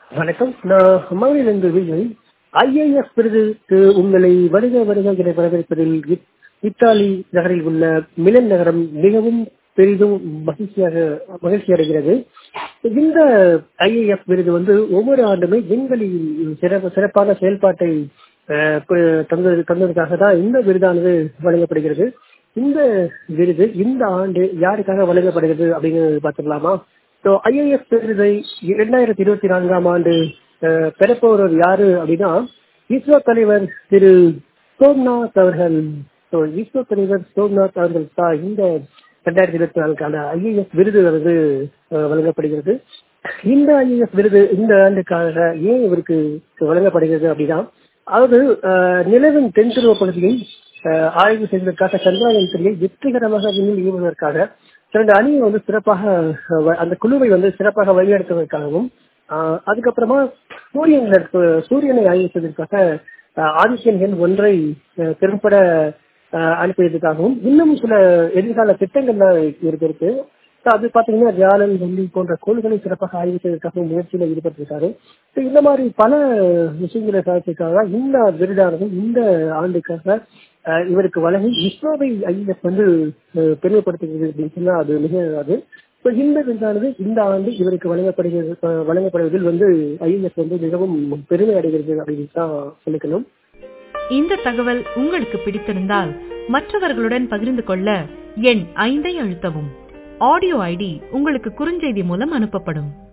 வணக்கம் நான் மகளிலிருந்து விஜய் ஐஏஎஸ் விருதுக்கு உங்களை வருக வருக என வரவேற்பதில் இத்- இத்தாலி நகரில் உள்ள மிலன் நகரம் மிகவும் பெரிதும் மகிழ்ச்சியாக மகிழ்ச்சி அடைகிறது இந்த ஐஏஎஸ் விருது வந்து ஒவ்வொரு ஆண்டுமே விண்வெளியில் சிறப்பு சிறப்பான செயல்பாட்டை அஹ், பு- தந்தது தந்ததுக்காக தான் இந்த விருதானது வழங்கப்படுகிறது இந்த விருது இந்த ஆண்டு யாருக்காக வழங்கப்படுகிறது அப்படின்னு பார்த்துக்கலாமா ஸோ ஐஏஎஸ் விருதை இரண்டாயிரத்தி இருபத்தி நான்காம் ஆண்டு அஹ், பெறப்போவர் யாரு அப்படின்னா இஸ்ரோ தலைவர் திரு சோம்நாத் அவர்கள் ஸோ இஸ்ரோ தலைவர் சோம்நாத் அவர்கள் தான் இந்த ரெண்டாயிரத்தி இருபத்தி நாலுக்கான ஐஏஎஸ் விருது வந்து அஹ், வழங்கப்படுகிறது இந்த ஐஏஎஸ் விருது இந்த ஆண்டுக்காக ஏன் இவருக்கு வழங்கப்படுகிறது அப்படின்னா அதாவது அஹ், நிலவின் தென் துருவ பகுதியை அஹ், ஆய்வு செய்வதற்காக சந்திராயன் திரியை வெற்றிகரமாக விண்ணில் ஏவுவதற்காக இரண்டு அணியை வந்து சிறப்பாக அஹ், வ- அந்த குழுவை வந்து சிறப்பாக வழிநடத்துவதற்காகவும் ஆஹ், அதுக்கப்புறமா சூரியன்ல இருக்க சூரியனை ஆய்வு செய்வதற்காக ஆஹ், ஆதித்யன் எண் ஒன்றை அஹ், திறம்பட ஆஹ், அனுப்பியதற்காகவும் இன்னும் சில எதிர்கால திட்டங்கள்லாம் இருக்கு இருக்கு So, அது பாத்தீங்கன்னா வியாழன் வெள்ளி போன்ற கோள்களை சிறப்பாக ஆய்வு செய்வதற்காக முயற்சியில ஈடுபட்டிருக்காரு So, இந்த மாதிரி பல விஷயங்களை சாதிச்சிருக்காங்க இந்த விருதானது இந்த ஆண்டுக்காக அஹ், இவருக்கு வழங்கி இஸ்ரோவை ஐஎஸ் வந்து அஹ், பெருமைப்படுத்துகிறது அப்படின்னு சொன்னா அது மிகாது ஸோ இந்த விருதானது இந்த ஆண்டு இவருக்கு வழங்கப்படுகிறது அஹ், வழங்கப்படுவதில் வந்து ஐஎஸ் வந்து மிகவும் பெருமை அடைகிறது அப்படின்னு தான் சொல்லிக்கணும் இந்த தகவல் உங்களுக்கு பிடித்திருந்தால் மற்றவர்களுடன் பகிர்ந்து கொள்ள எண் ஐந்தை அழுத்தவும் ஆடியோ ஐடி உங்களுக்கு குறுஞ்செய்தி மூலம் அனுப்பப்படும்